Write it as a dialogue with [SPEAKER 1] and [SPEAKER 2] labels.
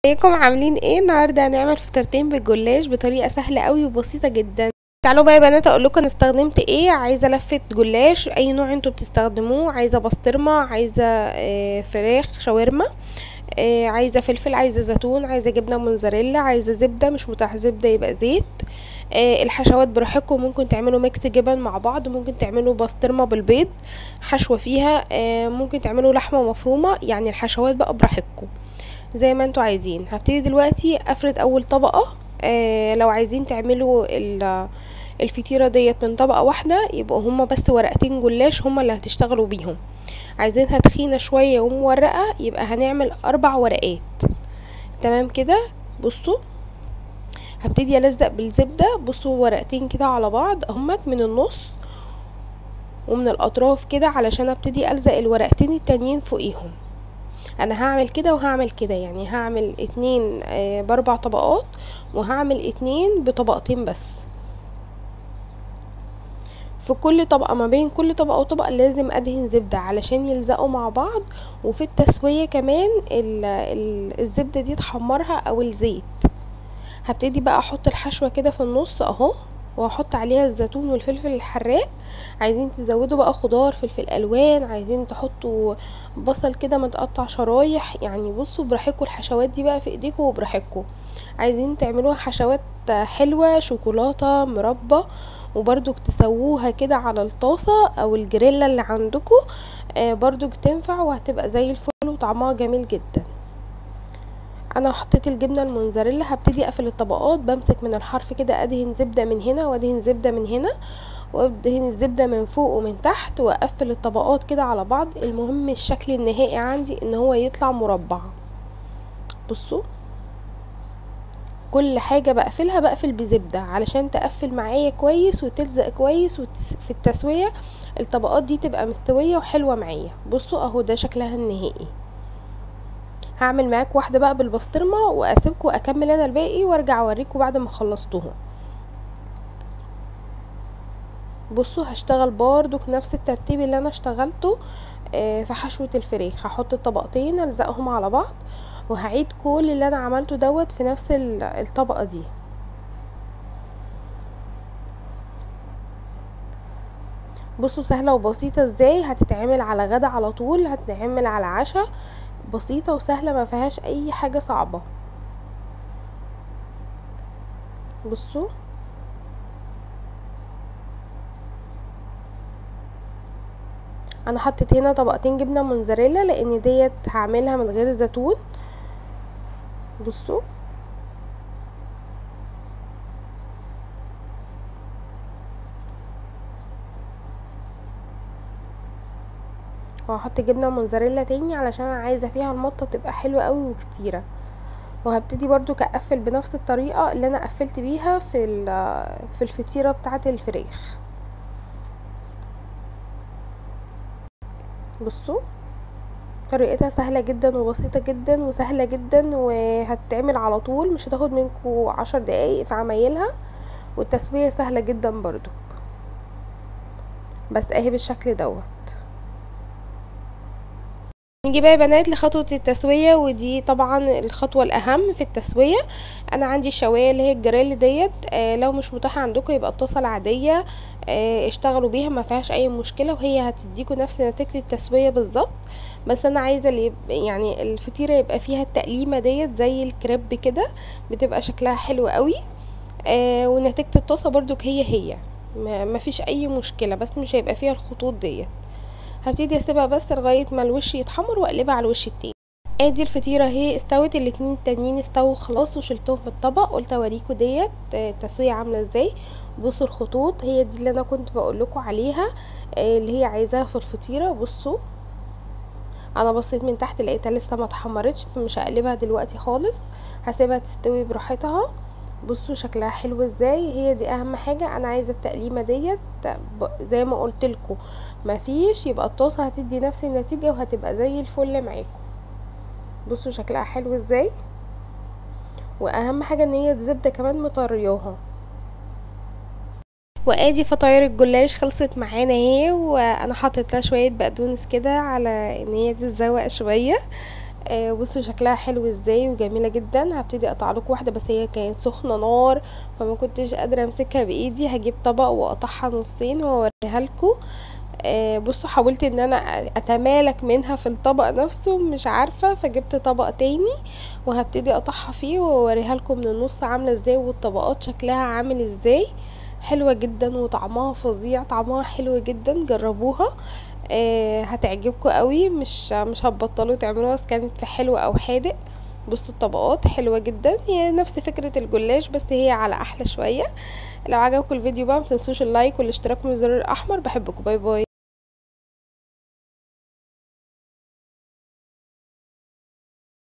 [SPEAKER 1] ازيكم عاملين ايه النهارده هنعمل فطيرتين بالجلاش بطريقه سهله قوي وبسيطه جدا تعالوا بقى يا بنات اقول لكم انا استخدمت ايه عايزه لفه جلاش اي نوع انتوا بتستخدموه عايزه بسطرمه عايزه آه، فراخ شاورما آه، عايزه فلفل عايزه زيتون عايزه جبنه موزاريلا عايزه زبده مش متاح زبده يبقى زيت آه، الحشوات براحتكم ممكن تعملوا ميكس جبن مع بعض ممكن تعملوا بسطرمه بالبيض حشوه فيها آه، ممكن تعملوا لحمه مفرومه يعني الحشوات بقى براحتكم زي ما انتوا عايزين هبتدي دلوقتي افرد اول طبقة آه لو عايزين تعملوا ال- الفطيرة ديت من طبقة واحدة يبقوا هما بس ورقتين جلاش هما اللي هتشتغلوا بيهم عايزينها تخينة شوية ومورقة يبقى هنعمل اربع ورقات تمام كده بصوا هبتدي الزق بالزبدة بصوا ورقتين كده على بعض اهمت من النص ومن الاطراف كده علشان ابتدي الزق الورقتين التانيين فوقيهم انا هعمل كده وهعمل كده يعني هعمل اتنين آه، باربع طبقات وهعمل اتنين بطبقتين بس في كل طبقة ما بين كل طبقة وطبقة لازم ادهن زبدة علشان يلزقوا مع بعض وفي التسوية كمان ال- ال- الزبدة دي تحمرها او الزيت هبتدي بقى احط الحشوة كده في النص اهو وهحط عليها الزيتون والفلفل الحراق عايزين تزودوا بقى خضار فلفل الوان عايزين تحطوا بصل كده متقطع شرايح يعني بصوا براحتكم الحشوات دي بقى في ايديكم وبراحتكم عايزين تعملوها حشوات حلوة شوكولاتة مربى وبرضو تسووها كده على الطاسة او الجريلا اللي عندكم آه برضو تنفع وهتبقى زي الفل وطعمها جميل جدا انا حطيت الجبنه الموزاريلا هبتدي اقفل الطبقات بمسك من الحرف كده ادهن زبده من هنا وادهن زبده من هنا وادهن الزبده من فوق ومن تحت واقفل الطبقات كده على بعض المهم الشكل النهائي عندي ان هو يطلع مربع بصوا كل حاجة بقفلها بقفل بزبدة علشان تقفل معايا كويس وتلزق كويس وفي التسوية الطبقات دي تبقى مستوية وحلوة معايا بصوا اهو ده شكلها النهائي هعمل معاك واحدة بقى بالبسطرمة واسيبكم اكمل انا الباقي وارجع اوريكم بعد ما خلصتهم بصوا هشتغل برضو نفس الترتيب اللي انا اشتغلته آه، في حشوة الفراخ هحط الطبقتين الزقهم على بعض وهعيد كل اللي انا عملته دوت في نفس ال- الطبقة دي بصوا سهلة وبسيطة ازاي هتتعمل على غدا على طول هتتعمل على عشاء بسيطة وسهلة ما فيهاش اي حاجة صعبة بصوا انا حطيت هنا طبقتين جبنة موزاريلا لان ديت هعملها من غير زيتون بصوا وهحط جبنة موزاريلا تاني علشان انا عايزة فيها المطة تبقى حلوة قوي وكتيرة وهبتدي برضو كأقفل بنفس الطريقة اللي انا قفلت بيها في ال- في الفطيرة بتاعة الفراخ بصوا طريقتها سهلة جدا وبسيطة جدا وسهلة جدا وهتتعمل على طول مش هتاخد منكو عشر دقايق في عمايلها والتسوية سهلة جدا برضو بس اهي بالشكل دوت نيجي بقى يا بنات لخطوة التسوية ودي طبعا الخطوة الأهم في التسوية أنا عندي الشواية اللي هي الجريل ديت آه لو مش متاحة عندكم يبقى الطاسة العادية آه اشتغلوا بيها ما فيهاش أي مشكلة وهي هتديكوا نفس نتيجة التسوية بالظبط بس أنا عايزة اللي يبقى يعني الفطيرة يبقى فيها التقليمة ديت زي الكريب كده بتبقى شكلها حلو قوي آه ونتيجة الطاسة برضك هي هي ما ما فيش أي مشكلة بس مش هيبقى فيها الخطوط ديت هبتدي اسيبها بس لغاية ما الوش يتحمر واقلبها على الوش التاني ادي الفطيرة اهي استوت الاتنين التانيين استووا خلاص وشلتهم في الطبق قلت اوريكم ديت آه، التسوية عاملة ازاي بصوا الخطوط هي دي اللي انا كنت بقولكوا عليها آه، اللي هي عايزاها في الفطيرة بصوا انا بصيت من تحت لقيتها لسه ما اتحمرتش فمش هقلبها دلوقتي خالص هسيبها تستوي براحتها بصوا شكلها حلو ازاي هي دي اهم حاجة انا عايزة التقليمة ديت ب- زي ما قلت لكم مفيش يبقى الطاسة هتدي نفس النتيجة وهتبقى زي الفل معاكم بصوا شكلها حلو ازاي واهم حاجة ان هي الزبدة كمان مطرياها وادي فطاير الجلاش خلصت معانا اهي وانا حطيت لها شويه بقدونس كده على ان هي تتزوق شويه آه بصوا شكلها حلو ازاي وجميله جدا هبتدي اقطع لكم واحده بس هي كانت سخنه نار فما كنتش قادره امسكها بايدي هجيب طبق واقطعها نصين واوريها لكم آه بصوا حاولت ان انا اتمالك منها في الطبق نفسه مش عارفه فجبت طبق تاني وهبتدي اقطعها فيه واوريها لكم من النص عامله ازاي والطبقات شكلها عامل ازاي حلوه جدا وطعمها فظيع طعمها حلو جدا جربوها آه هتعجبكم قوي مش مش هتبطلوا تعملوها بس كانت في حلو او حادق بصوا الطبقات حلوة جدا هي نفس فكرة الجلاش بس هي على احلى شوية لو عجبكم الفيديو بقى متنسوش اللايك والاشتراك من الزر الاحمر بحبكم باي باي